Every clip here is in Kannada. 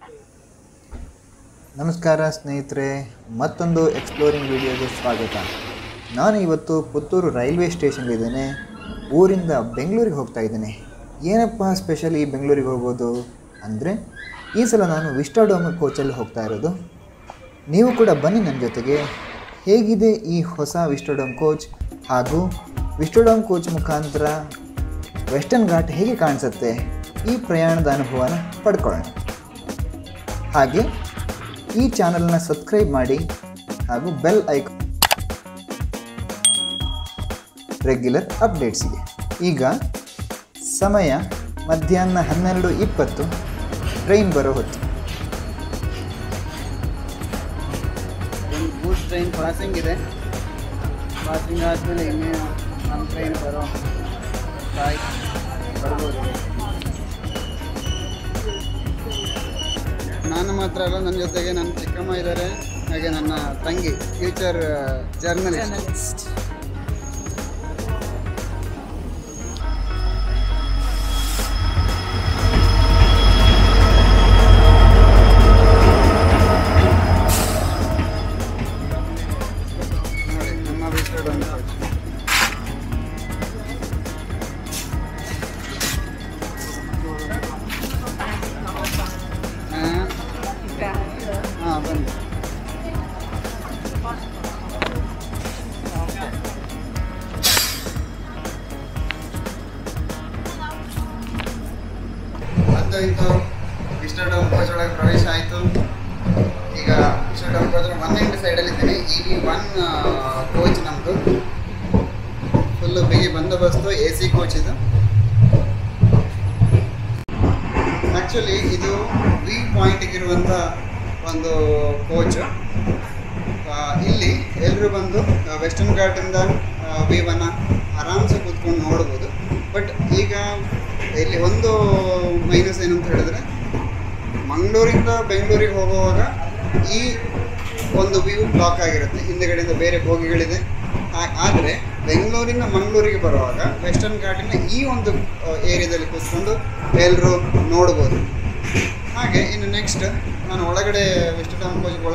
ನಮಸ್ಕಾರ ಸ್ನೇಹಿತರೆ ಮತ್ತೊಂದು ಎಕ್ಸ್ಪ್ಲೋರಿಂಗ್ ವಿಡಿಯೋಗೆ ಸ್ವಾಗತ ನಾನು ಇವತ್ತು ಪುತ್ತೂರು ರೈಲ್ವೆ ಸ್ಟೇಷನ್ಲಿದ್ದೇನೆ ಊರಿಂದ ಬೆಂಗಳೂರಿಗೆ ಹೋಗ್ತಾ ಇದ್ದೇನೆ ಏನಪ್ಪ ಸ್ಪೆಷಲ್ ಈ ಬೆಂಗಳೂರಿಗೆ ಹೋಗೋದು ಅಂದರೆ ಈ ಸಲ ನಾನು ವಿಸ್ಟಾಡೋಮ್ ಕೋಚಲ್ಲಿ ಹೋಗ್ತಾ ಇರೋದು ನೀವು ಕೂಡ ಬನ್ನಿ ನನ್ನ ಜೊತೆಗೆ ಹೇಗಿದೆ ಈ ಹೊಸ ವಿಸ್ಟೋಡೋಮ್ ಕೋಚ್ ಹಾಗೂ ವಿಸ್ಟೋಡೋಮ್ ಕೋಚ್ ಮುಖಾಂತರ ವೆಸ್ಟರ್ನ್ ಘಾಟ್ ಹೇಗೆ ಕಾಣಿಸುತ್ತೆ ಈ ಪ್ರಯಾಣದ ಅನುಭವನ ಪಡ್ಕೊಳ್ಳೋಣ ಹಾಗೆ ಈ ಚಾನಲ್ನ ಸಬ್ಸ್ಕ್ರೈಬ್ ಮಾಡಿ ಹಾಗೂ ಬೆಲ್ ಐಕ್ ರೆಗ್ಯುಲರ್ ಅಪ್ಡೇಟ್ಸಿಗೆ ಈಗ ಸಮಯ ಮಧ್ಯಾಹ್ನ ಹನ್ನೆರಡು ಇಪ್ಪತ್ತು ಟ್ರೈನ್ ಬರೋ ಹೊತ್ತು ಒಂದು ಗೂಡ್ಸ್ ಟ್ರೈನ್ ಪಾಸಿಂಗ್ ಇದೆ ಪಾಸಿಂಗ್ ಆದಮೇಲೆ ಇನ್ನೇನು ನಮ್ಮ ಟ್ರೈನ್ ಬರೋ ಬಾಯ್ ಬರ್ಬೋದು ನಾನು ಮಾತ್ರ ಅಲ್ಲ ನನ್ನ ಜೊತೆಗೆ ನನ್ನ ಚಿಕ್ಕಮ್ಮ ಇದ್ದಾರೆ ಹಾಗೆ ನನ್ನ ತಂಗಿ ಫ್ಯೂಚರ್ ಜರ್ನಲಿಸ್ಟ್ ನೋಡಿ ನಮ್ಮ ವಿಸ್ಟರ್ಡ್ ಒಂದು coach. ಹಾ? ಹಾ ಬನ್ನಿ ಮತ್ತು ಇದು ವಿಸ್ಟರ್ಡಮ್ ಕೋಚ್ ಒಳಗೆ ಪ್ರವೇಶ ಆಯಿತು ಈಗ ವಿಸ್ಟರ್ಡಮ್ ಕೋಚ್ ಒನ್ ಎಂಟು ಸೈಡಲ್ಲಿ ಇದ್ದೀನಿ ಇ ವಿ ಒನ್ ಕೋಚ್ ನಮ್ಮದು ಫುಲ್ಲು ಬಿಗಿ ಬಂದೋಬಸ್ತು ಎ ಸಿ ಕೋಚ್ ಇದು ಆ್ಯಕ್ಚುಲಿ ಇದು ವಿ ಪಾಯಿಂಟಿಗಿರುವಂಥ ಒಂದು ಕೋಚ್ ಇಲ್ಲಿ ಎಲ್ಲರೂ ಬಂದು ವೆಸ್ಟರ್ನ್ ಘಾಟಿಂದ ವೀವನ್ನ ಆರಾಮ್ಸೆ ಕೂತ್ಕೊಂಡು ನೋಡ್ಬೋದು ಬಟ್ ಈಗ ಇಲ್ಲಿ ಒಂದು ಮೈನಸ್ ಏನು ಅಂತ ಹೇಳಿದ್ರೆ ಮಂಗಳೂರಿಂದ ಬೆಂಗಳೂರಿಗೆ ಹೋಗುವಾಗ ಈ ಒಂದು ವ್ಯೂ ಬ್ಲಾಕ್ ಆಗಿರುತ್ತೆ ಹಿಂದೆಗಡೆಯಿಂದ ಬೇರೆ ಬೋಗಿಗಳಿದೆ ಆ- ಆದರೆ ಬೆಂಗಳೂರಿಂದ ಮಂಗಳೂರಿಗೆ ಬರುವಾಗ ವೆಸ್ಟರ್ನ್ ಘಾಟಿನ ಈ ಒಂದು ಏರಿಯಾದಲ್ಲಿ ಕೂತ್ಕೊಂಡು ಎಲ್ಲರೂ ನೋಡ್ಬೋದು ಹಾಗೆ ಇನ್ನು ನೆಕ್ಸ್ಟ್ ನಾನು ಒಳಗಡೆ ವೆಸ್ಟರ್ನ್ ಕೋಚ್ ಒಳಗೆ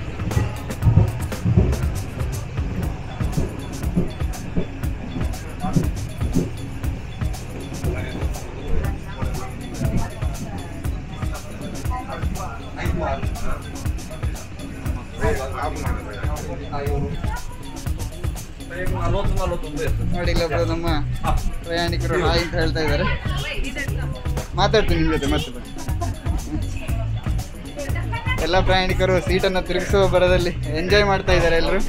ನೋಡಿ ಇಲ್ಲೊಬ್ರು ನಮ್ಮ ಪ್ರಯಾಣಿಕರು ಹಾಯ್ ಅಂತ ಹೇಳ್ತಾ ಇದ್ದಾರೆ ಮಾತಾಡ್ತೀನಿ ನಿಮ್ಮ ಜೊತೆ ಮತ್ತೆ ಬನ್ನಿ. ಎಲ್ಲ ಪ್ರಯಾಣಿಕರು ಸೀಟನ್ನು ತಿರುಗಿಸುವ ಬರದಲ್ಲಿ ಎಂಜಾಯ್ ಮಾಡ್ತಾ ಇದ್ದಾರೆ ಎಲ್ಲರೂ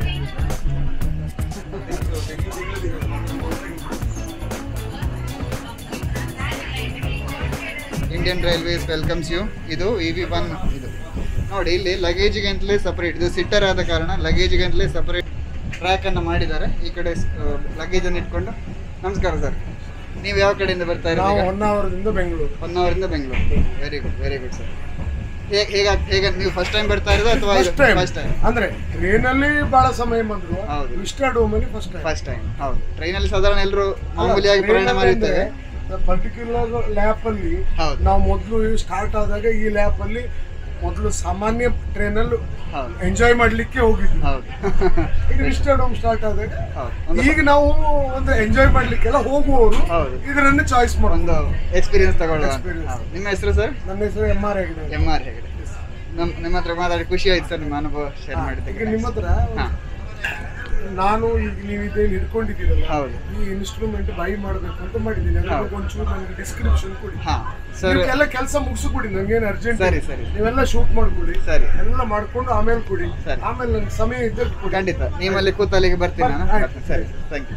ಇಂಡಿಯನ್ ರೈಲ್ವೇಸ್ ವೆಲ್ಕಮ್ಸ್ ಯು ಇದು ಇ ವಿ ಒನ್ ಇದು ನೋಡಿ ಇಲ್ಲಿ ಲಗೇಜಿಗೆ ಅಂತಲೇ ಸಪರೇಟ್ ಇದು ಸಿಟ್ಟರ್ ಆದ ಕಾರಣ ಲಗೇಜಿಗೆ ಅಂತಲೇ ಸಪರೇಟ್ ಟ್ರ್ಯಾಕನ್ನು ಮಾಡಿದ್ದಾರೆ ಈ ಕಡೆ ಲಗೇಜನ್ನು ಇಟ್ಕೊಂಡು ನಮಸ್ಕಾರ ಸರ್ ನೀವು ಯಾವ ಕಡೆಯಿಂದ ಬರ್ತಾ ನಾವು ಇರೋದು ಹೊನ್ನಾವರದಿಂದ ಬೆಂಗಳೂರು ಒನ್ ಅವರಿಂದ Bengaluru very good very good sir ಹೇಗೆ ಹೇಗೆ ಹೇಗೆ ನೀವು ಫಸ್ಟ್ ಟೈಮ್ ಬರ್ತಾ ಇರೋದು ಅಥವಾ ಫಸ್ಟ್ ಟೈಮ್ ಫಸ್ಟ್ ಟೈಮ್ ಅಂದ್ರೆ ಟ್ರೈನಲ್ಲಿ ಬಹಳ ಸಮಯ ಬಂದ್ರು ಹೌದು. ವಿಸ್ಟಾಡೋಮ್ ಅಲ್ಲಿ ಫಸ್ಟ್ ಟೈಮ್ ಫಸ್ಟ್ ಟೈಮ್ ಹೌದು ಟ್ರೈನಲ್ಲಿ ಸಾಧಾರಣ ಎಲ್ಲರೂ ಮಾಮೂಲಿಯಾಗಿ ಪ್ರಯಾಣ ಮಾಡಿರ್ತೇವೆ ಪರ್ಟಿಕ್ಯುಲರ್ ಲ್ಯಾಪ್ ಅಲ್ಲಿ ಹೌದು. ನಾವು ಮೊದಲು ಸ್ಟಾರ್ಟ್ ಆದಾಗ ಈ ಲ್ಯಾಪ್ ಅಲ್ಲಿ ಮೊದಲು ಸಾಮಾನ್ಯ ಟ್ರೈನಲ್ಲಿ ಹೌದು ಎಂಜಾಯ್ ಮಾಡ್ಲಿಕ್ಕೆ ಹೋಗಿದ್ವಿ ಹೌದು ಈಗ ವಿಸ್ಟಾಡೋಮ್ ಸ್ಟಾರ್ಟ್ ಆದಾಗ ಹೌದು ಒಂದು ಈಗ ನಾವು ಒಂದು ಎಂಜಾಯ್ ಮಾಡ್ಲಿಕ್ಕೆಲ್ಲ ಹೋಗುವವರು ಹೌದು. ಇದರನ್ನು ಚಾಯ್ಸ್ ಮಾಡೋದು ಒಂದು ಎಕ್ಸ್ಪೀರಿಯನ್ಸ್ ತಗೊಳ್ಳುವ ಅಂತ. Experience. ಹೌದು. ನಿಮ್ಮ ಹೆಸರು ಸರ್ ನನ್ನ ಹೆಸರು ಎಂ ಆರ್ ಆಗಿದೆ ಎಂ ಆರ್ ಹೆಗಡೆ ನಮ್ಮ ನಿಮ್ಮ ಹತ್ರ ಮಾತಾಡಿ ಖುಷಿ ಆಯ್ತು ಸರ್ ನಿಮ್ಮ ಅನುಭವ ಶೇರ್ ಈಗ ಮಾಡಿದ್ದಕ್ಕೆ ನಿಮ್ಮ ಹತ್ರ ಹಾ ನಾನು ಈಗ ನೀವು ಇದೇನು ಹಿಡ್ಕೊಂಡಿದ್ದೀರಲ್ಲ ಹೌದು ಈ ಇನ್ಸ್ಟ್ರೂಮೆಂಟ್ ಬೈ ಮಾಡ್ಬೇಕು ಅಂತ ಮಾಡಿದ್ದೀನಿ ಅದ್ರ ಬಗ್ಗೆ ಒಂಚೂರು ನನಗೆ ಡಿಸ್ಕ್ರಿಪ್ಷನ್ ಕೊಡಿ ಹಾ ಸರ್ ಎಲ್ಲ ಕೆಲಸ ಮುಗಿಸ್ಕೊಡಿ ನಂಗೇನು ಅರ್ಜೆಂಟ್ ಸರಿ ಸರಿ ನೀವೆಲ್ಲ ಶೂಟ್ ಮಾಡ್ಕೊಡಿ ಸರಿ ಎಲ್ಲ ಮಾಡ್ಕೊಂಡು ಆಮೇಲೆ ಕೊಡಿ ಸರಿ. ಆಮೇಲೆ ನನಗೆ ಸಮಯ ಇದ್ದಾಗ ಕೊಡಿ ಖಂಡಿತ ನೀವಲ್ಲಿ ಕೂತಲ್ಲಿಗೆ ಬರ್ತೀನಿ ನಾನು ಆಯ್ತು. ಬರ್ತೀನಿ. ಸರಿ ಥ್ಯಾಂಕ್ ಯು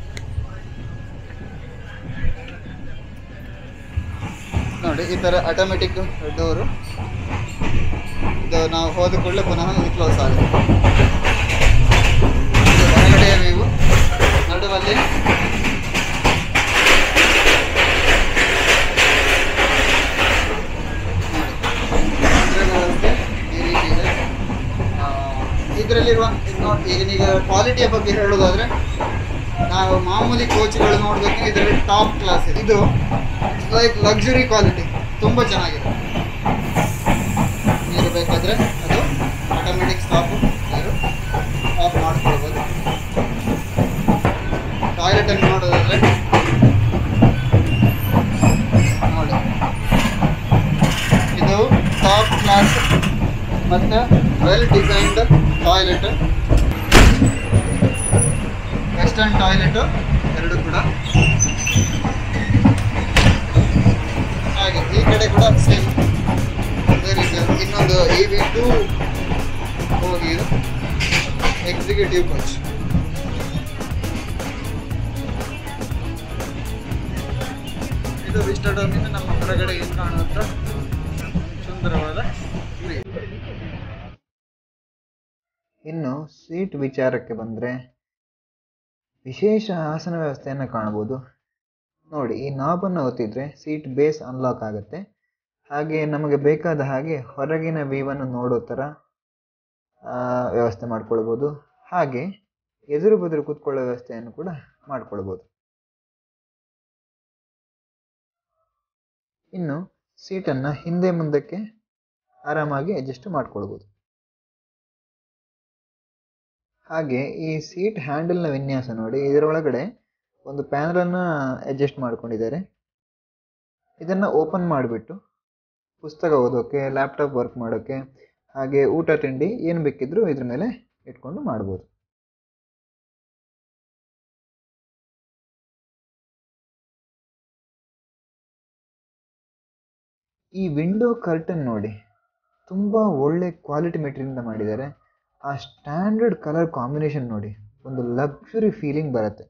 ನೋಡಿ ಈ ಥರ ಆಟೋಮೆಟಿಕ್ ಡೋರು ಇದು ನಾವು ಹೋದ ಕೂಡಲೇ ಪುನಃ ಇದು ಕ್ಲೋಸ್ ಆಗುತ್ತೆ ಇದು ಹೊರಗಡೆಯ ವ್ಯೂ ನಡುವಲ್ಲಿ ನೋಡಿ. ಈ ರೀತಿ ಇದೆ ಇದರಲ್ಲಿರುವ ನೋಡಿ ಈಗ ಈಗ ಕ್ವಾಲಿಟಿಯ ಬಗ್ಗೆ ಹೇಳೋದಾದ್ರೆ ನಾವು ಮಾಮೂಲಿ ಕೋಚ್ಗಳು ನೋಡಬೇಕು ಇದರಲ್ಲಿ ಟಾಪ್ ಕ್ಲಾಸ್ ಇದೆ ಇದು ಲೈಕ್ ಲಕ್ಸುರಿ ಕ್ವಾಲಿಟಿ ತುಂಬ ಚೆನ್ನಾಗಿದೆ ಕ್ಲಾಸ್ ಮತ್ತು well designed toilet western toilet ಎರಡು ಕೂಡ ಹಾಗೆ ಈ ಕಡೆ ಕೂಡ ಸೇಮ್ ಅದೇ ರೀತಿ ಇನ್ನೊಂದು ಇ ವಿ ಟು ಹೋಗಿ ಇದು ಎಕ್ಸಿಕ್ಯೂಟಿವ್ ಕೋಚ್ ಇದು ವಿಸ್ಟಡೋಮಿಂದ ನಮ್ಮ ಹೊರಗಡೆ ಏನು ಕಾಣುವಂಥ ಸುಂದರವಾದ view. ಇನ್ನು ಸೀಟ್ ವಿಚಾರಕ್ಕೆ ಬಂದರೆ ವಿಶೇಷ ಆಸನ ವ್ಯವಸ್ಥೆಯನ್ನು ಕಾಣ್ಬೋದು ನೋಡಿ ಈ ನಾಬನ್ನು ಒತ್ತಿದ್ರೆ ಸೀಟ್ ಬೇಸ್ ಅನ್ಲಾಕ್ ಆಗುತ್ತೆ ಹಾಗೆ ನಮಗೆ ಬೇಕಾದ ಹಾಗೆ ಹೊರಗಿನ ವ್ಯೂವನ್ನು ನೋಡೋ ಥರ ಆ, ವ್ಯವಸ್ಥೆ ಮಾಡ್ಕೊಳ್ಬೋದು ಹಾಗೆ ಎದುರು ಬದುರು ಕೂತ್ಕೊಳ್ಳೋ ವ್ಯವಸ್ಥೆಯನ್ನು ಕೂಡ ಮಾಡ್ಕೊಳ್ಬೋದು ಇನ್ನು ಸೀಟನ್ನು ಹಿಂದೆ ಮುಂದಕ್ಕೆ ಆರಾಮಾಗಿ ಅಡ್ಜಸ್ಟ್ ಮಾಡ್ಕೊಳ್ಬೋದು ಹಾಗೆ ಈ ಸೀಟ್ ಹ್ಯಾಂಡಲ್ನ ವಿನ್ಯಾಸ ನೋಡಿ ಇದರೊಳಗಡೆ ಒಂದು ಪ್ಯಾನಲನ್ನು ಅಡ್ಜಸ್ಟ್ ಮಾಡ್ಕೊಂಡಿದ್ದಾರೆ ಇದನ್ನು ಓಪನ್ ಮಾಡಿಬಿಟ್ಟು ಪುಸ್ತಕ ಓದೋಕ್ಕೆ ಲ್ಯಾಪ್ಟಾಪ್ ವರ್ಕ್ ಮಾಡೋಕ್ಕೆ ಹಾಗೆ ಊಟ ತಿಂಡಿ ಏನು ಬೇಕಿದ್ರೂ ಇದ್ರ ಮೇಲೆ ಇಟ್ಕೊಂಡು ಮಾಡ್ಬೋದು ಈ ವಿಂಡೋ ಕರ್ಟನ್ ನೋಡಿ ತುಂಬ ಒಳ್ಳೆ ಕ್ವಾಲಿಟಿ ಮೆಟೀರಿಯಲ್ನ ಮಾಡಿದ್ದಾರೆ ಆ ಸ್ಟ್ಯಾಂಡರ್ಡ್ ಕಲರ್ ಕಾಂಬಿನೇಷನ್ ನೋಡಿ ಒಂದು ಲಕ್ಸುರಿ ಫೀಲಿಂಗ್ ಬರುತ್ತೆ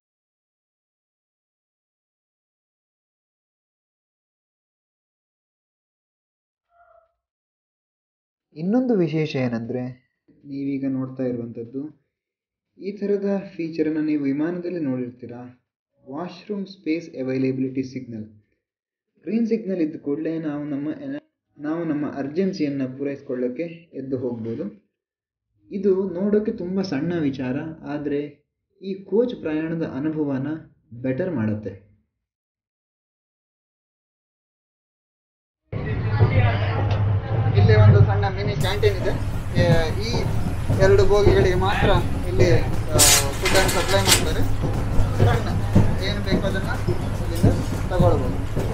ಇನ್ನೊಂದು ವಿಶೇಷ ಏನಂದರೆ ನೀವೀಗ ನೋಡ್ತಾ ಇರುವಂಥದ್ದು ಈ ಥರದ ಫೀಚರನ್ನು ನೀವು ವಿಮಾನದಲ್ಲಿ ನೋಡಿರ್ತೀರಾ washroom space availability signal green signal ಇದ್ದ ಕೂಡಲೇ ನಾವು ನಮ್ಮ ಎನ- ನಾವು ನಮ್ಮ ಅರ್ಜೆನ್ಸಿಯನ್ನು ಪೂರೈಸ್ಕೊಳ್ಳೋಕ್ಕೆ ಎದ್ದು ಹೋಗ್ಬೋದು ಇದು ನೋಡೋಕ್ಕೆ ತುಂಬ ಸಣ್ಣ ವಿಚಾರ ಆದರೆ ಈ ಕೋಚ್ ಪ್ರಯಾಣದ ಅನುಭವನ ಬೆಟರ್ ಮಾಡುತ್ತೆ ಇಲ್ಲಿ ಒಂದು ಸಣ್ಣ ಮಿನಿ ಕ್ಯಾಂಟೀನ್ ಇದೆ ಏ, ಈ ಎರಡು ಬೋಗಿಗಳಿಗೆ ಮಾತ್ರ ಇಲ್ಲಿ ಫುಡ್ಡನ್ನು ಸಪ್ಲೈ ಮಾಡ್ತಾರೆ ಸಣ್ಣ ಏನು ಬೇಕು ಅದನ್ನು ಇಲ್ಲಿಂದ ತಗೊಳ್ಬೋದು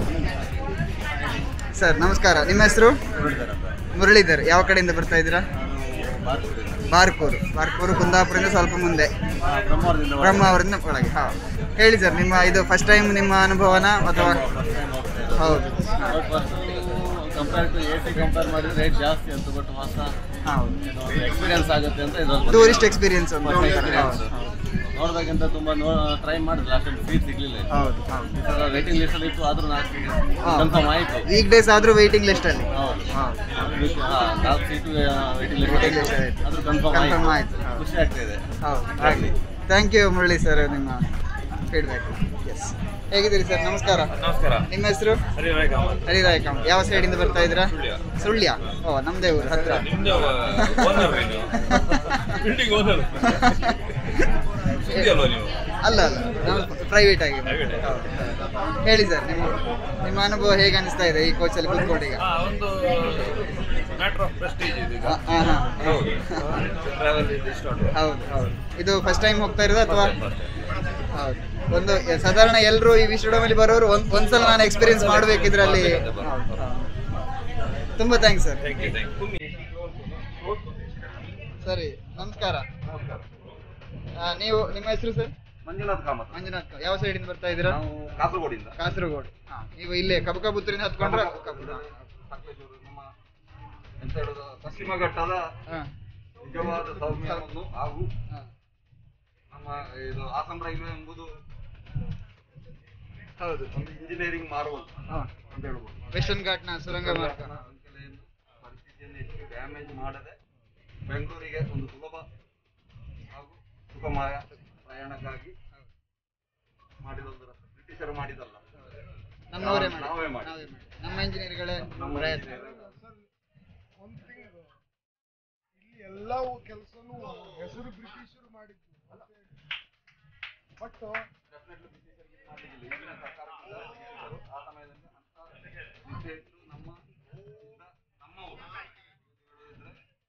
ಸರ್ ನಮಸ್ಕಾರ ನಿಮ್ಮ ಹೆಸರು ಮುರಳೀಧರ್ ಯಾವ ಕಡೆಯಿಂದ ಬರ್ತಾ ಇದ್ದೀರಾ ಬಾರ್ಕೂರು ಬಾರ್ಕೂರು ಕುಂದಾಪುರದಿಂದ ಸ್ವಲ್ಪ ಮುಂದೆ ಬ್ರಹ್ಮಾವರದಿಂದ ಒಳಗೆ ಹಾ ಹೇಳಿ ಸರ್ ನಿಮ್ಮ ಇದು ಫಸ್ಟ್ ಟೈಮ್ ನಿಮ್ಮ ಅನುಭವನ ಅಥವಾ ಹೌದು compare to A C compare ಮಾಡಿದ್ರೆ ರೇಟ್ ಜಾಸ್ತಿ ಅಂತ ಬಟ್ ಹೊಸ ಹೌದು ಎಕ್ಸ್ಪೀರಿಯನ್ಸ್ ಆಗುತ್ತೆ ಅಂತ ಇದ್ರಲ್ಲಿ ಟೂರಿಸ್ಟ್ ಎಕ್ಸ್ಪೀರಿಯನ್ಸ್ ಅಂತ ಹೊಸ ಹೇಳ್ತಾರೆ. experience. ಹೌದು ನೋಡ್ಬೇಕಂತ ತುಂಬಾ ಟ್ರೈ ಮಾಡಿದ್ರೆ ಲಾಸ್ಟ್ ಟೈಮ್ ಸೀಟ್ ಸಿಗ್ಲಿಲ್ಲ ಹೌದು ಹೌದು ರೇಟಿಂಗ್ ಲಿಸ್ಟ್ ಅಲ್ಲಿ ಇತ್ತು ಆದ್ರೂ ನಾನು ಹಾ. ಕನ್ಫರ್ಮ್ ಆಯ್ತು ವೀಕ್ ಡೇಸ್ ಆದ್ರೂ ವೇಟಿಂಗ್ ಲಿಸ್ಟ್ ಅಲ್ಲಿ ಹೌದು ಹೌದು ನಾಲ್ಕು seat waiting Waiting list list ಆಯ್ತು. ಆದ್ರೂ ಕನ್ಫರ್ಮ್ Confirm ಆಯ್ತು ಆಯ್ತು. ಹೌದು. ಖುಷಿ ಆಗ್ತಿದೆ ಹೌದು ಹಾಗೆ ಥ್ಯಾಂಕ್ ಯು ಮುರಳಿ ಸರ್ ನಿಮ್ಮ ಫೀಡ್ಬ್ಯಾಕ್ ಎಸ್ ಹೇಗಿದ್ದೀರಿ ಸರ್ ನಮಸ್ಕಾರ ನಮಸ್ಕಾರ ನಿಮ್ಮ ಹೆಸರು ಹರಿರಾಯ್ ಕಾಮತ್ ಹರಿರಾಯ್ ಕಾಮ್ ಯಾವ ಸೈಡಿಂದ ಬರ್ತಾ ಇದ್ದೀರಾ ಸುಳ್ಯ ಓ ನಮ್ದೇ ಊರು ಹತ್ರ ನಿಮ್ದೇ ಓನರ್ ನೀವು ಬಿಲ್ಡಿಂಗ್ ಓನರ್ ಸುದ್ದಿ ಅಲ್ವಾ ನೀವು ಅಲ್ಲ ಅಲ್ಲ ನಾವು ಪ್ರೈವೇಟ್ ಆಗಿ Private ಆಗಿ. ಹೌದು. ಹೇಳಿ ಸರ್ ನಿಮ್ಮ ನಿಮ್ಮ ಅನುಭವ ಹೇಗೆ ಅನಿಸ್ತಾ ಇದೆ ಈ ಕೋಚಲ್ಲಿ ಕೂತ್ಕೊಂಡು ಈಗ ಹಾ ಒಂದು ಮ್ಯಾಟರ್ ಆಫ್ ಪ್ರೆಸ್ಟೀಜ್ ಇದು ಈಗ ಆ, ಆ, ಹಾ. ಹೌದು ಟ್ರಾವೆಲ್ ಇದು ಸ್ಟಾರ್ಟ್ ಹೌದು ಹೌದು ಇದು ಫಸ್ಟ್ ಟೈಮ್ ಹೋಗ್ತಾ ಇರೋದು ಅಥವಾ ಹೌದು ಒಂದು ಯ- ಸಾಧಾರಣ ಎಲ್ಲರೂ ಈ ವಿಶ್ವಡೋಮಲ್ಲಿ ಬರೋರು ಒಂದ್ ಒಂದ್ಸಲ ನಾನು ಎಕ್ಸ್ಪೀರಿಯನ್ಸ್ ಮಾಡ್ಬೇಕಿದ್ರಲ್ಲಿ ತುಂಬಾ thanks sir thank you thank you ಸರಿ ನಮಸ್ಕಾರ ಆ, ನೀವು ನಿಮ್ಮ ಹೆಸರು ಸರ್ ಮಂಜುನಾಥ್ ಕಾಮತ್ ಮಂಜುನಾಥ್ ಯಾವ ಸೈಡಿಂದ ಬರ್ತಾ ಇದ್ದೀರಾ ನಾವು ಕಾಸರಗೋಡಿಂದ ಕಾಸರಗೋಡು ಹಾ ನೀವು ಇಲ್ಲೇ ಕಬಕಬುತ್ತೂರಿಂದ ಹತ್ಕೊಂಡ್ರೆ ಕಬ್ಬ- ಸಕಲೇಶ್ವರ ನಮ್ಮ ಎಂತ ಹೇಳೋದು ಪಶ್ಚಿಮ ಘಟ್ಟದ ಹಾ ನಿಜವಾದ ಸೌಮ್ಯವನ್ನು ಹಾಗೂ ಹಾ ನಮ್ಮ ಇದು ಹಾಸನ ರೈಲ್ವೆ ಎಂಬುದು ಹೌದು ಒಂದು ಇಂಜಿನಿಯರಿಂಗ್ ಮಾರುವುದು ಹಾ ಅಂತ ಹೇಳ್ಬೋದು ವೆಸ್ಟರ್ನ್ ಘಾಟ್ನ ಸುರಂಗ ಮಾರ್ಗ ಅಂಕೆಲೆಯನ್ನು ಪರಿಸ್ಥಿತಿಯನ್ನು ಹೆಚ್ಚು ಡ್ಯಾಮೇಜ್ ಮಾಡದೆ ಬೆಂಗಳೂರಿಗೆ ಒಂದು ಸುಲಭ ಹಾಗೂ ಸುಗಮಯ ಪ್ರಯಾಣಕ್ಕಾಗಿ ಮಾಡಿದೊಂದು ರಸ್ತೆ. ಬ್ರಿಟಿಷರು ಮಾಡಿದಲ್ಲ ನಮ್ಮವರೇ ನಾವೇ ಮಾಡಿ ಮಾಡಿ. ನಾವೇ ಮಾಡಿ ನಮ್ಮ ಇಂಜಿನಿಯರ್ಗಳೇ ನಮ್ಮ ಪ್ರಯತ್ನ ಒಂದು thing ಇದು, ಇಲ್ಲಿ ಎಲ್ಲವೂ ಕೆಲಸನೂ ಹೆಸರು ಬ್ರಿಟಿಷರು ಮಾಡಿದ್ದು ಬಟ್ ಡೆಫಿನೆಟ್ಲಿ ಬ್ರಿಟಿಷರಿಗೆ ಮಾಡಲಿಕ್ಕಿಲ್ಲ ಈಗಿನ ಸರ್ಕಾರಕ್ಕಿಂತ ಬ್ರಿಟಿಷರು ಆ ಸಮಯದಲ್ಲಿ ಅಂತ ವಿಶೇಷ ನಮ್ಮ ಇಂದ ನಮ್ಮ ಊರು ಹೇಳಿದ್ರೆ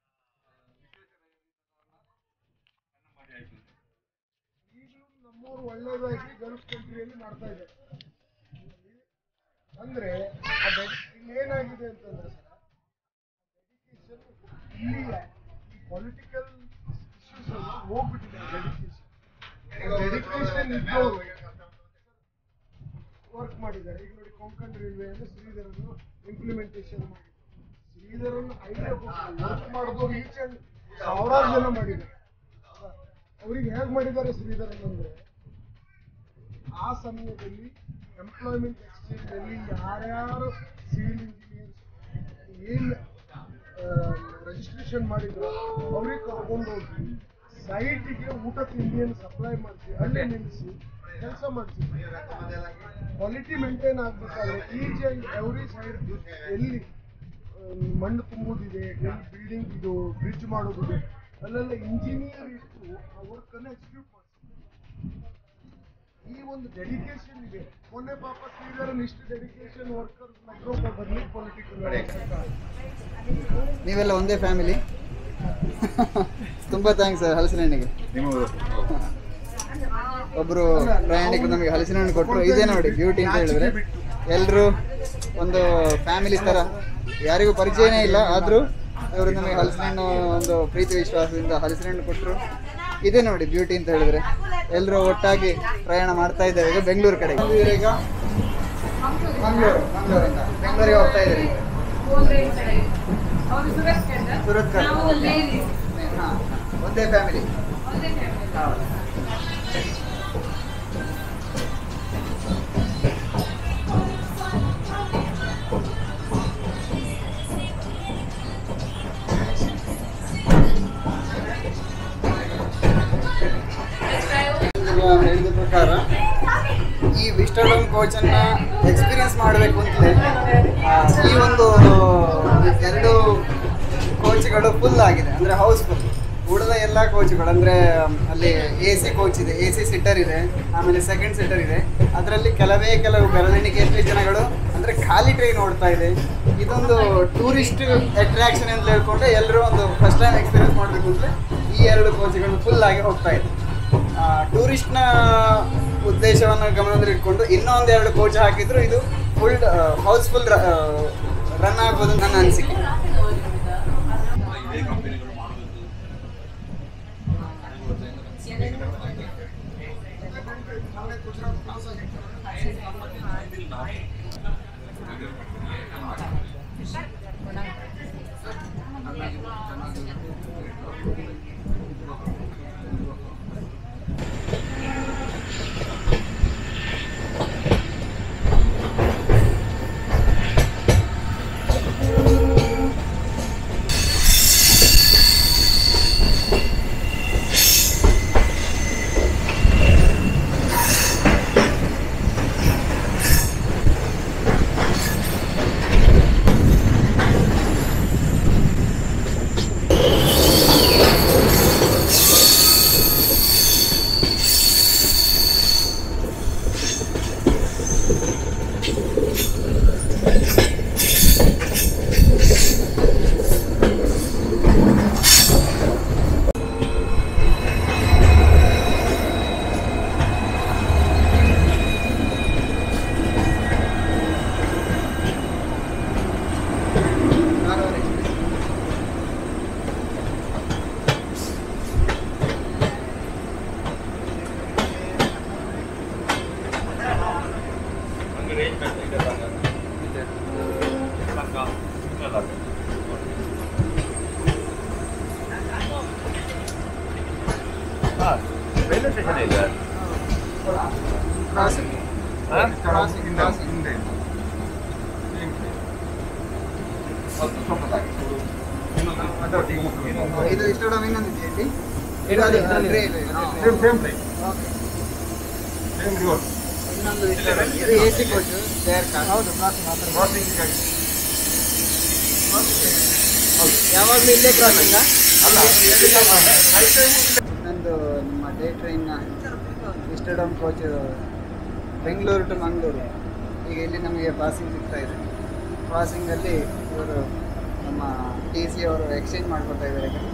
ವಿಶೇಷ ಮಾಡಿ ಆಯ್ತು ಈಗಲೂ ನಮ್ಮವರು ಒಳ್ಳೇದಾಗಿ ಗಲ್ಫ್ ಕಂಟ್ರಿಯಲ್ಲಿ ಮಾಡ್ತಾ ಇದ್ದಾರೆ ಅಂದ್ರೆ ಆ ಬೆಡ್- ಇಲ್ಲಿ ಏನಾಗಿದೆ ಅಂತಂದ್ರೆ ಸರ್ ಇದ್ದವರು ವರ್ಕ್ ಮಾಡಿದ್ದಾರೆ ಈಗ ನೋಡಿ ಕೊಂಕಣ್ ರೈಲ್ವೆ ಅಂದ್ರೆ ಶ್ರೀಧರನ್ನು ಇಂಪ್ಲಿಮೆಂಟೇಷನ್ ಮಾಡಿದ್ರು ಶ್ರೀಧರನ್ ಐಡಿಯಾ ವರ್ಕ್ ಮಾಡಿದವರು ಈಚೆ ಸಾವಿರಾರು ಜನ ಮಾಡಿದ್ದಾರೆ ಅವ್ರಿಗೆ ಹೇಗೆ ಮಾಡಿದ್ದಾರೆ ಶ್ರೀಧರನ್ ಅಂದ್ರೆ ಆ ಸಮಯದಲ್ಲಿ ಎಂಪ್ಲಾಯ್ಮೆಂಟ್ ಎಕ್ಸ್ಚೇಂಜ್ ಅಲ್ಲಿ ಯಾರ್ಯಾರು ಸಿವಿಲ್ ಇಂಜಿನಿಯರ್ಸ್ ಏನ್ ರಿಜಿಸ್ಟ್ರೇಷನ್ ಮಾಡಿದ್ರು ಅವ್ರಿಗೆ ಕರ್ಕೊಂಡು ಹೋಗಿ ಸೈಟಿಗೆ ಊಟ ತಿಂಡಿಯನ್ನು ಸಪ್ಲೈ ಮಾಡಿಸಿ ಅಲ್ಲೇ ನಿಲ್ಲಿಸಿ ಕೆಲಸ ಮಾಡಿಸಿ ಕ್ವಾಲಿಟಿ ಮೇಂಟೈನ್ ಆಗ್ಬೇಕಾದ್ರೆ ಈಚ್ ಅಂಡ್ ಎವ್ರಿ ಸೈಡ್ ಎಲ್ಲಿ ಆ, ಮಣ್ಣು ತುಂಬುವುದಿದೆ ಎಲ್ಲಿ ಬಿಲ್ಡಿಂಗ್ ಇದು ಬ್ರಿಡ್ಜ್ ಮಾಡೋದಿದೆ ಅಲ್ಲೆಲ್ಲ ಇಂಜಿನಿಯರ್ ಇಟ್ಟು ಆ ವರ್ಕನ್ನು ಎಕ್ಸಿಕ್ಯೂಟ್ ಮಾಡಿಸಿ ಈ ಒಂದು ಡೆಡಿಕೇಶನ್ ಇದೆ ಮೊನ್ನೆ ಪಾಪ ಶ್ರೀಧರನ್ ಇಷ್ಟು ಡೆಡಿಕೇಶನ್ ವರ್ಕರ್ಸ್ ಮೆಟ್ರೋ ಬರ್ಲಿಕ್ಕೆ ಪೊಲಿಟಿಕಲ್ ನೀವೆಲ್ಲ ಒಂದೇ ಫ್ಯಾಮಿಲಿ ತುಂಬ ಥ್ಯಾಂಕ್ಸ್ ಹಲಸಿನ ಹಣ್ಣಿಗೆ ಒಬ್ರು ಪ್ರಯಾಣಿಕರು ನಮಗೆ ಹಲಸಿನ ಹಣ್ಣು ಕೊಟ್ಟರು ಇದೇ ನೋಡಿ ಬ್ಯೂಟಿ ಅಂತ ಹೇಳಿದ್ರೆ ಎಲ್ಲರೂ ಒಂದು ಫ್ಯಾಮಿಲಿ ಥರ ಯಾರಿಗೂ ಪರಿಚಯನೇ ಇಲ್ಲ ಆದರೂ ಇವರು ನಮಗೆ ಹಲಸಿನ ಹಣ್ಣು ಒಂದು ಪ್ರೀತಿ ವಿಶ್ವಾಸದಿಂದ ಹಲಸಿನ ಹಣ್ಣು ಕೊಟ್ಟರು ಇದೇ ನೋಡಿ ಬ್ಯೂಟಿ ಅಂತ ಹೇಳಿದ್ರೆ ಎಲ್ಲರೂ ಒಟ್ಟಾಗಿ ಪ್ರಯಾಣ ಮಾಡ್ತಾ ಇದ್ದೇವೆ ಈಗ ಬೆಂಗಳೂರು ಕಡೆಗೆ ಈಗ ಮಂಗಳೂರು ಮಂಗಳೂರಿಂದ ಬೆಂಗಳೂರಿಗೆ ಹೋಗ್ತಾ ಇದ್ದೀರಿ ಅವರು ಸುರತ್ ಕಂಡ ಸುರತ್ ಕಂಡ. ನಾವು ಲೇಡೀಸ್ ಹಾಂ ಒಂದೇ ಫ್ಯಾಮಿಲಿ ಒಂದೇ ಫ್ಯಾಮಿಲಿ ಹೌದು ಈಗ ಹೇಳಿದ ಪ್ರಕಾರ ಈ ವಿಸ್ಟರ್ಡಮ್ ಕೋಚನ್ನು ಎಕ್ಸ್ಪೀರಿಯನ್ಸ್ ಮಾಡಬೇಕು ಅಂತಲೇ ಈ ಒಂದು ಎರಡು ಕೋಚ್ಗಳು ಫುಲ್ ಆಗಿದೆ ಅಂದರೆ ಹೌಸ್ಫುಲ್ ಉಳಿದ ಎಲ್ಲ ಕೋಚ್ಗಳು ಅಂದರೆ ಅಲ್ಲಿ ಎ ಸಿ ಕೋಚ್ ಇದೆ ಎ ಸಿ ಸಿಟ್ಟರ್ ಇದೆ ಆಮೇಲೆ ಸೆಕೆಂಡ್ ಸಿಟ್ಟರ್ ಇದೆ ಅದರಲ್ಲಿ ಕೆಲವೇ ಕೆಲವು ಬೆರಳೆಣಿಕೆ ಎಷ್ಟು ಜನಗಳು ಅಂದರೆ ಖಾಲಿ ಟ್ರೈನ್ ಓಡ್ತಾ ಇದೆ ಇದೊಂದು ಟೂರಿಸ್ಟ್ ಅಟ್ರಾಕ್ಷನ್ ಅಂತ ಹೇಳ್ಕೊಂಡು ಎಲ್ಲರೂ ಒಂದು ಫಸ್ಟ್ ಟೈಮ್ ಎಕ್ಸ್ಪೀರಿಯನ್ಸ್ ಮಾಡಬೇಕು ಅಂದರೆ ಈ ಎರಡು ಕೋಚ್ಗಳು ಫುಲ್ ಆಗಿ ಹೋಗ್ತಾ ಇದೆ ಟೂರಿಸ್ಟ್ನ ಉದ್ದೇಶವನ್ನು ಗಮನದಲ್ಲಿಟ್ಕೊಂಡು ಇನ್ನೊಂದು ಎರಡು ಕೋಚ್ ಹಾಕಿದ್ರು ಇದು ಫುಲ್ ಹೌಸ್ಫುಲ್ ರನ್ ಆಗ್ಬೋದು ಅಂತ ನನ್ನ ಅನಿಸಿಕೆ ಇದೇ ಕಂಪನಿಗಳು ಮಾಡಬೇಕು ಹಂಗೆ ರೇಂಜ್ ಮ್ಯಾಚ್ ಇದೆ ಸಾಕ ಸಾಕ ಹಾಂ ರೈಲ್ವೆ ಸ್ಟೇಷನ್ ಇದೆ ಕ್ರಾಸಿಂಗ್ ಹಾಂ ಕ್ರಾಸಿಂಗ್ ಕ್ರಾಸಿಂಗ್ ಇದು ಇಷ್ಟೊಡ ಇನ್ನೊಂದು ಇದೆಯಾ ಇಲ್ಲಿ? ಇದು ಅದು railway same same time okay same reverse ಇನ್ನೊಂದು ಇಷ್ಟೊಡ ಇದು A C coach chair car ಹೌದು ಕ್ರಾಸಿಂಗ್ ಯಾವಾಗಲೂ ಇಲ್ಲೇ ಕ್ರಾಸಿಂಗ ಅಲ್ಲ ನಂದು ನಿಮ್ಮ ಡೇ ಟ್ರೈನ್ನ vistadome coach Bengaluru to Mangaluru ಈಗ ಇಲ್ಲಿ ನಮಗೆ ಪಾಸಿಂಗ್ ಸಿಗ್ತಾ ಇದೆ ಪಾಸಿಂಗಲ್ಲಿ ಇವರು ನಮ್ಮ ಟಿ ಸಿ ಅವರು ಎಕ್ಸ್ಚೇಂಜ್ ಮಾಡ್ಕೊತಾ ಇದ್ದಾರೆ ಈಗ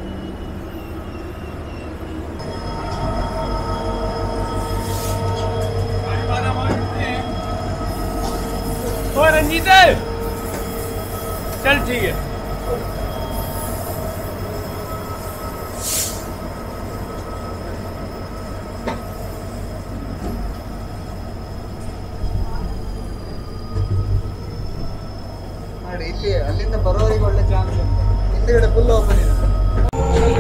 ओ रंजीत चल ठीक है ಬರೋರಿಗೆ ಒಳ್ಳೆ ಚಾನ್ಸ್ ಹಿಂದ್ಗಡೆ ಫುಲ್ ಓಪನ್ ಇದೆ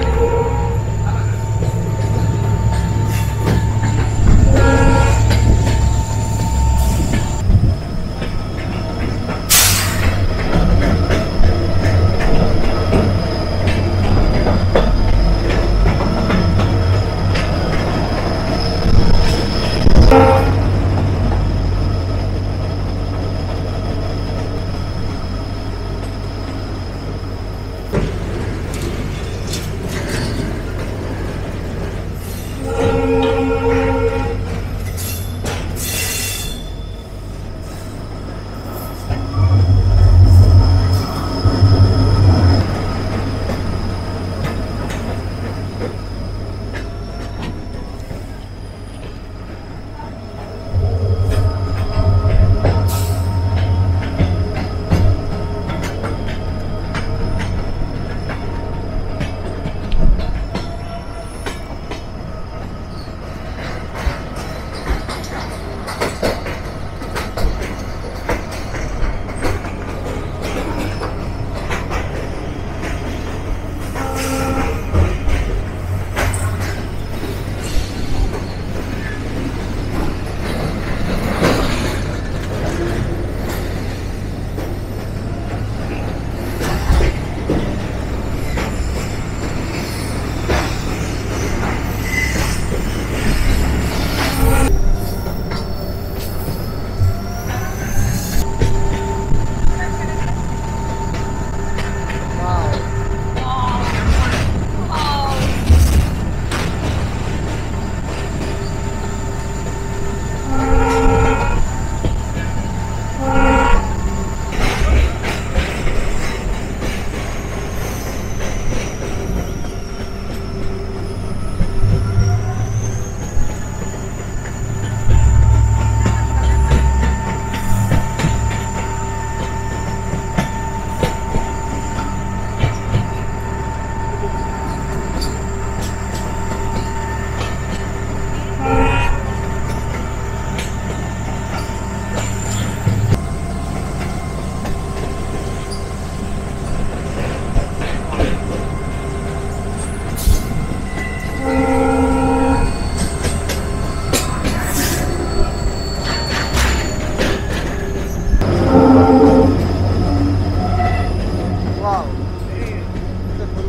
ವಾವ್ ಫುಲ್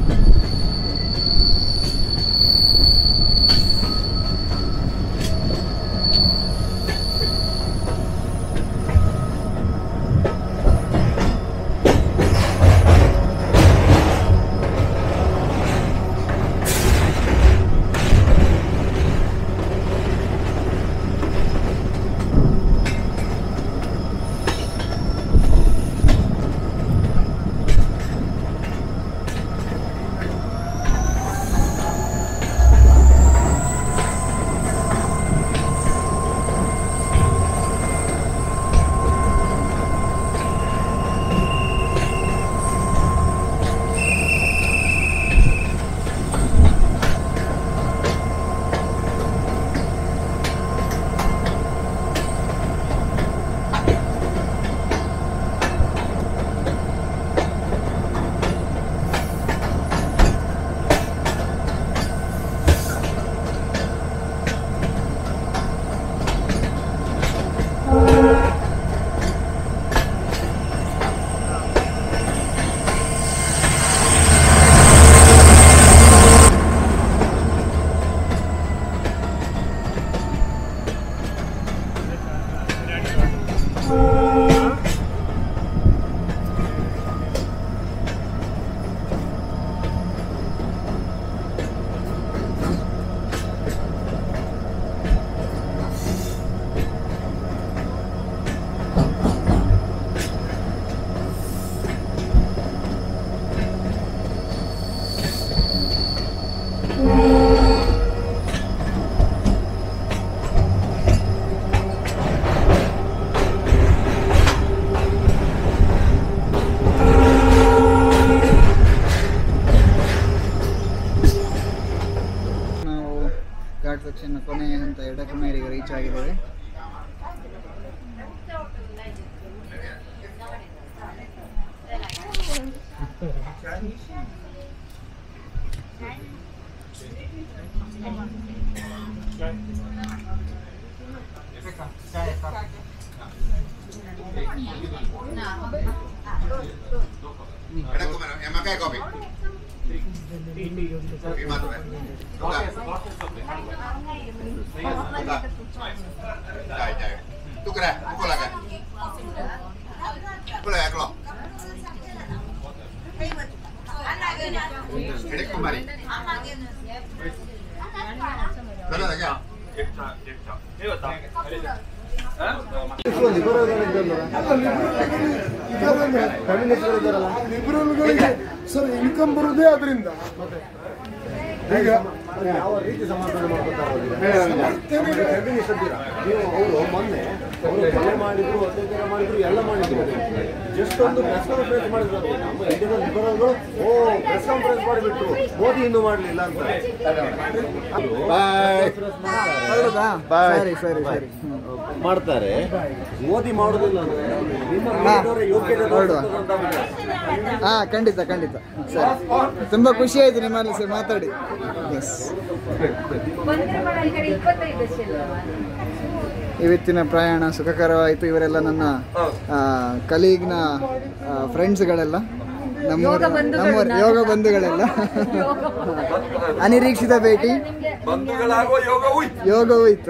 ನಾವು ಘಾಟ್ ಸೆಕ್ಷನ್ ಕೊನೆಯ ಹಂತ ಎಡಕಮೇರಿಗೆ ರೀಚ್ ಆಗಿದ್ದೇವೆ Makai kopi. Terima tuh. Buka. Buka. Jai, jai. Tuker ya, pukul lagi. Pukul ya, kalau. Ini kemari. Ada lagi ya? ಲಿಬರಲ್ಗಳಿಗೆ ಸರ್ ಇನ್ಕಮ್ ಬರೋದೇ ಅದರಿಂದ ಈಗ ಯಾವ ರೀತಿ ಸಮಾಧಾನ ಮಾಡ್ಕೊತಾರೆ ನೀವು ಅವರು ಮೊನ್ನೆ ಅವರು ಕೊಲೆ ಮಾಡಿದ್ರು ಅತ್ಯಾಚಾರ ಮಾಡಿದ್ರು ಎಲ್ಲ ಮಾಡಿದ್ರು ಜಸ್ಟ್ ಒಂದು ಪ್ರೆಸ್ ಕಾನ್ಫರೆನ್ಸ್ ಮಾಡಿದ್ರು ಅವ್ರು. ನಮ್ಮ ಇಂಡಿಯಾದ ಲಿಬರಲ್ಗಳು ಓ ಪ್ರೆಸ್ ಕಾನ್ಫರೆನ್ಸ್ ಮಾಡಿಬಿಟ್ರು ಮೋದಿ ಇನ್ನೂ ಮಾಡಲಿಲ್ಲ ಅಂತ ಸರಿ ಸರಿ ಸರಿ ಮಾಡ್ತಾರೆ ಮೋದಿ ಮಾಡೋದಿಲ್ಲ ಅಂದ್ರೆ ನಿಮ್ಮ ಮೇಲಿನವರ ಯೋಗ್ಯತೆ ಹೊರಡುವ. ತೋರಿಸ್ತದೆ ಅಂತ ಹಾ ಖಂಡಿತ ಖಂಡಿತ ಸರಿ ತುಂಬಾ ಖುಷಿ ಆಯ್ತು ನಿಮ್ಮಲ್ಲಿ ಸರ್ ಮಾತಾಡಿ ಎಸ್ ಬಂದ್ರೆ ಮಾಡ ಈ ಕಡೆ ಇಪ್ಪತ್ತೈದು ಅಷ್ಟೇ ಅಲ್ವಾ? ಇವತ್ತಿನ ಪ್ರಯಾಣ ಸುಖಕರವಾಯಿತು ಇವರೆಲ್ಲ ನನ್ನ ಕಲೀಗ್ನ ಫ್ರೆಂಡ್ಸ್ಗಳೆಲ್ಲ ನಮ್ಮ ಯೋಗ ಬಂಧುಗಳು ನಮ್ಮ ನಾನು. ಯೋಗ ಬಂಧುಗಳೆಲ್ಲ ಅನಿರೀಕ್ಷಿತ ಭೇಟಿ ನಿಮ್ಗೆ ಬಂಧುಗಳಾಗುವ ಯೋಗ ಹೋಯ್ತು ಯೋಗ ಹೋಯ್ತು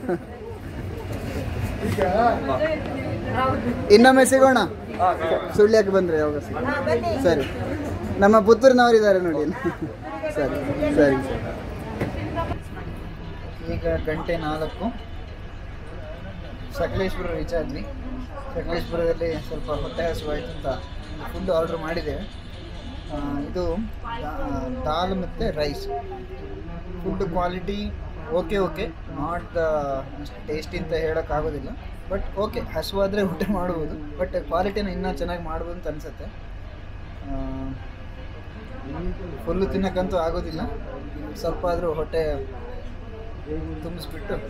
ಹೌದು ಇನ್ನೊಮ್ಮೆ ಸಿಗೋಣ ಸುಳ್ಯಕ್ಕೆ ಬಂದ್ರೆ ಯೋಗ ಸಿಗೋಣ ಸರಿ ನಮ್ಮ ಪುತ್ತೂರಿನವರಿದ್ದಾರೆ ನೋಡಿ ಇಲ್ಲಿ. ಸರಿ ಸರಿ ಸರಿ ಈಗ ಗಂಟೆ ನಾಲ್ಕು ಸಕಲೇಶ್ಪುರ ರೀಚ್ ಆದ್ವಿ ಸಕಲೇಶ್ಪುರದಲ್ಲಿ ಸ್ವಲ್ಪ ಹೊಟ್ಟೆ ಹಸುವಾಯ್ತು ಅಂತ ಫುಡ್ ಆರ್ಡ್ರ್ ಮಾಡಿದ್ದೇವೆ ಆ, ಇದು ದಾ- ದಾಲ್ ಮತ್ತು rice food quality okay okay not the ಅಷ್ಟು ಟೇಸ್ಟಿ ಅಂತ ಹೇಳೋಕ್ಕಾಗೋದಿಲ್ಲ ಬಟ್ ಓಕೆ ಹಸುವಾದರೆ ಊಟ ಮಾಡ್ಬೋದು ಬಟ್ ಕ್ವಾಲಿಟಿನ ಇನ್ನೂ ಚೆನ್ನಾಗಿ ಮಾಡ್ಬೋದು ಅಂತ ಅನಿಸುತ್ತೆ ಫುಲ್ಲು ತಿನ್ನಕ್ಕಂತೂ ಆಗೋದಿಲ್ಲ ಸ್ವಲ್ಪ ಆದರೂ ಹೊಟ್ಟೆ ತುಂಬಿಸ್ಬಿಟ್ಟು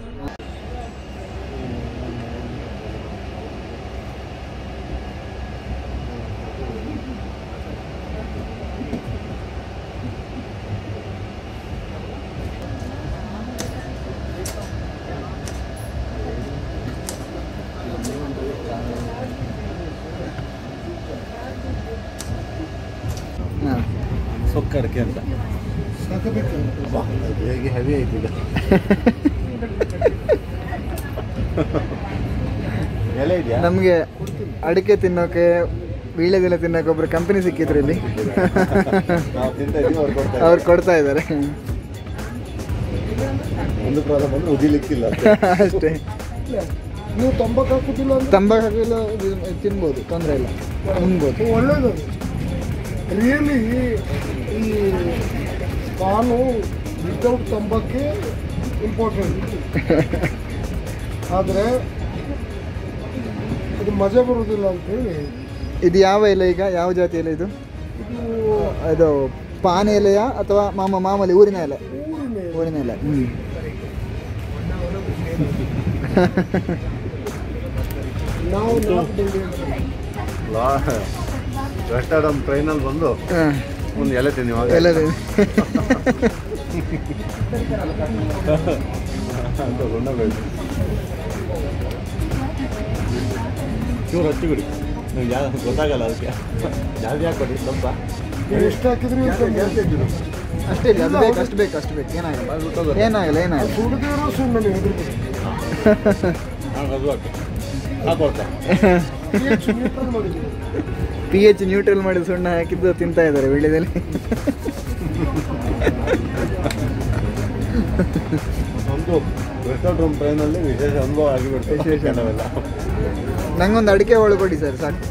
ಹಾಂ ಸೊಕ್ಕಡಕೆ ಅಂತ ಹೇಗೆ ಹೆವಿ ಆಯ್ತು ಈಗ ಎಲೆ ಇದೆಯಾ ನಮಗೆ ಅಡಿಕೆ ತಿನ್ನೋಕೆ ವೀಳ್ಯದೆಲೆ ತಿನ್ನೋಕೆ ಒಬ್ರು ಕಂಪನಿ ಸಿಕ್ಕಿದ್ರು ಇಲ್ಲಿ ನಾವು ತಿಂತಾ ಇದೀವಿ ಅವ್ರು ಕೊಡ್ತಾ ಇದ್ದಾರೆ. ಅವ್ರು ಕೊಡ್ತಾ ಇದ್ದಾರೆ ಒಂದು ಪ್ರಾಬ್ಲಮ್ ಅಂದ್ರೆ ಉದಿಲಿಕ್ಕಿಲ್ಲ ಅಷ್ಟೇ ನೀವು ತಂಬಾಕು ಹಾಕುದಿಲ್ಲ ಅಂದ್ರೆ ತಂಬಾಕು ಹಾಕಿಲ್ಲ ತಿನ್ಬೋದು ತೊಂದರೆ ಇಲ್ಲ ಉಣ್ಬೋದು ಒಳ್ಳೇದು ರಿಯಲಿ ಈ ಪಾನು ವಿತೌಟ್ ತಂಬಾಕೆ ಇಂಪಾರ್ಟೆಂಟ್ ಆದರೆ ಅದು ಮಜಾ ಬರೋದಿಲ್ಲ ಅಂತೇಳಿ ಇದು ಯಾವ ಎಲೆ ಈಗ ಯಾವ ಜಾತಿ ಎಲೆ ಇದು ಇದು ಇದು ಪಾನೆ ಎಲೆಯ ಅಥವಾ ಮಾಮ ಮಾಮೂಲಿ ಊರಿನ ಎಲೆ ಊರಿನ ಊರಿನ ಎಲೆ ಹ್ಞೂ ನಾವು ನಾಲ್ಕು ಮಂದಿ ವೆಸ್ಟರ್ಡಮ್ ಟ್ರೈನಲ್ಲಿ ಬಂದು ಹಾಂ ಒಂದು ಎಲೆ ತಿನ್ನಿ ಎಲೆ ಅಂತ ಗೊಂಡೋಗ್ಬೇಕು ಚೂರು ಹಚ್ಚಿ ಬಿಡಿ ನಂಗೆ ಯಾವ ಗೊತ್ತಾಗಲ್ಲ ಅದಕ್ಕೆ ಜಾಸ್ತಿ ಹಾಕೊಡಿ ಸ್ವಲ್ಪ ಎಷ್ಟು ಹಾಕಿದ್ರು ಅಷ್ಟೇ ಇಲ್ಲ ಅದು ಬೇಕು ಅಷ್ಟು ಬೇಕು ಅಷ್ಟು ಬೇಕು ಏನಾಗಲ್ಲ ಏನಾಗಲ್ಲ ಏನಾಗಲ್ಲ ಸುಡಿದಿರೋ ಸುಮ್ಮನೆ ನೀವು ಹೆದರ್ಬಿಡಿ ನಾನು ಅದು ಹಾಕಿ ಹಾಕೊಡ್ತಾ ಮಾಡಿದ್ದೀವಿ ಪಿ ಎಚ್ ನ್ಯೂಟ್ರಲ್ ಮಾಡಿದ ಸುಣ್ಣ ಹಾಕಿದ್ದು ತಿಂತಾ ಇದ್ದಾರೆ ವೀಳ್ಯದಲ್ಲಿ ಒಂದು ವೆಸ್ಟರ್ನ್ ರೂಮ್ ಟ್ರೈನಲ್ಲಿ ವಿಶೇಷ ಅನುಭವ ಆಗಿಬಿಡ್ತು ವಿಶೇಷ. ಕೆಲವೆಲ್ಲ ನಂಗೊಂದು ಅಡಿಕೆ ಒಳಗೆ ಕೊಡಿ ಸರ್ ಸಾಕು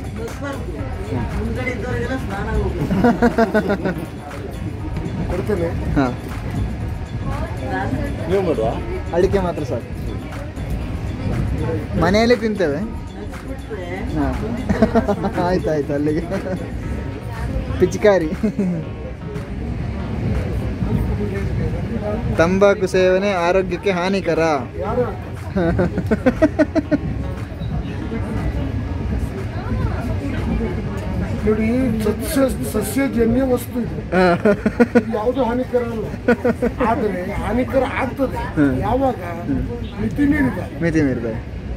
ಕೊಡ್ತೇನೆ ಹಾಂ ನೀವು ಮಾಡುವ ಅಡಿಕೆ ಮಾತ್ರ ಸಾಕು ಮನೆಯಲ್ಲೇ ತಿಂತೇವೆ ಹಾಂ ಆಯ್ತು ಆಯ್ತು ಅಲ್ಲಿಗೆ ಪಿಚಕಾರಿ ತಂಬಾಕು ಸೇವನೆ ಆರೋಗ್ಯಕ್ಕೆ ಹಾನಿಕರ ಯಾರು ನೋಡಿ ಸಸ್ಯ ಸಸ್ಯಜನ್ಯ ವಸ್ತು ಇದು ಇದು ಯಾವುದು ಹಾನಿಕರ ಅಲ್ಲ ಆದರೆ ಹಾನಿಕರ ಆಗ್ತದೆ ಯಾವಾಗ ಮಿತಿ ಮೀರಿದಾಗ ಮಿತಿ ಮೀರಿದೆ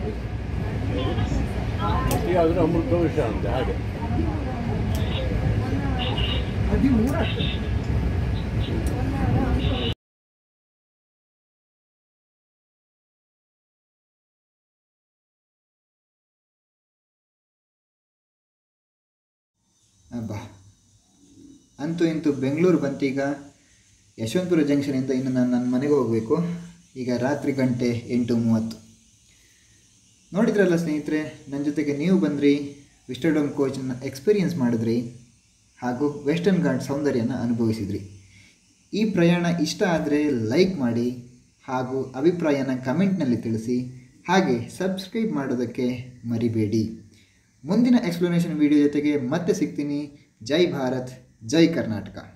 ಆದ್ರೆ ಅಮೃತ ವಿಷ ಅಂತೆ ಹಾಗೆ ಹದಿಮೂರ ಅಬ್ಬಾ ಅಂತೂ ಇಂತೂ ಬೆಂಗಳೂರು ಬಂತೀಗ ಯಶವಂತಪುರ ಜಂಕ್ಷನಿಂದ ಇನ್ನು ನಾನು ನನ್ನ ಮನೆಗೆ ಹೋಗಬೇಕು ಈಗ ರಾತ್ರಿ ಗಂಟೆ ಎಂಟು ಮೂವತ್ತು ನೋಡಿದ್ರಲ್ಲ ಸ್ನೇಹಿತರೆ ನನ್ನ ಜೊತೆಗೆ ನೀವು ಬಂದ್ರಿ ವಿಸ್ಟರ್ಡೋಮ್ ಕೋಚನ್ನ ಎಕ್ಸ್ಪೀರಿಯನ್ಸ್ ಮಾಡಿದ್ರಿ ಹಾಗೂ ವೆಸ್ಟರ್ನ್ ಘಾಟ್ ಸೌಂದರ್ಯನ ಅನುಭವಿಸಿದ್ರಿ ಈ ಪ್ರಯಾಣ ಇಷ್ಟ ಆದರೆ ಲೈಕ್ ಮಾಡಿ ಹಾಗೂ ಅಭಿಪ್ರಾಯನ ಕಮೆಂಟ್ನಲ್ಲಿ ತಿಳಿಸಿ ಹಾಗೆ ಸಬ್ಸ್ಕ್ರೈಬ್ ಮಾಡೋದಕ್ಕೆ ಮರಿಬೇಡಿ ಮುಂದಿನ ಎಕ್ಸ್ಪ್ಲನೇಷನ್ ವಿಡಿಯೋ ಜೊತೆಗೆ ಮತ್ತೆ ಸಿಗ್ತೀನಿ ಜೈ ಭಾರತ್ ಜೈ ಕರ್ನಾಟಕ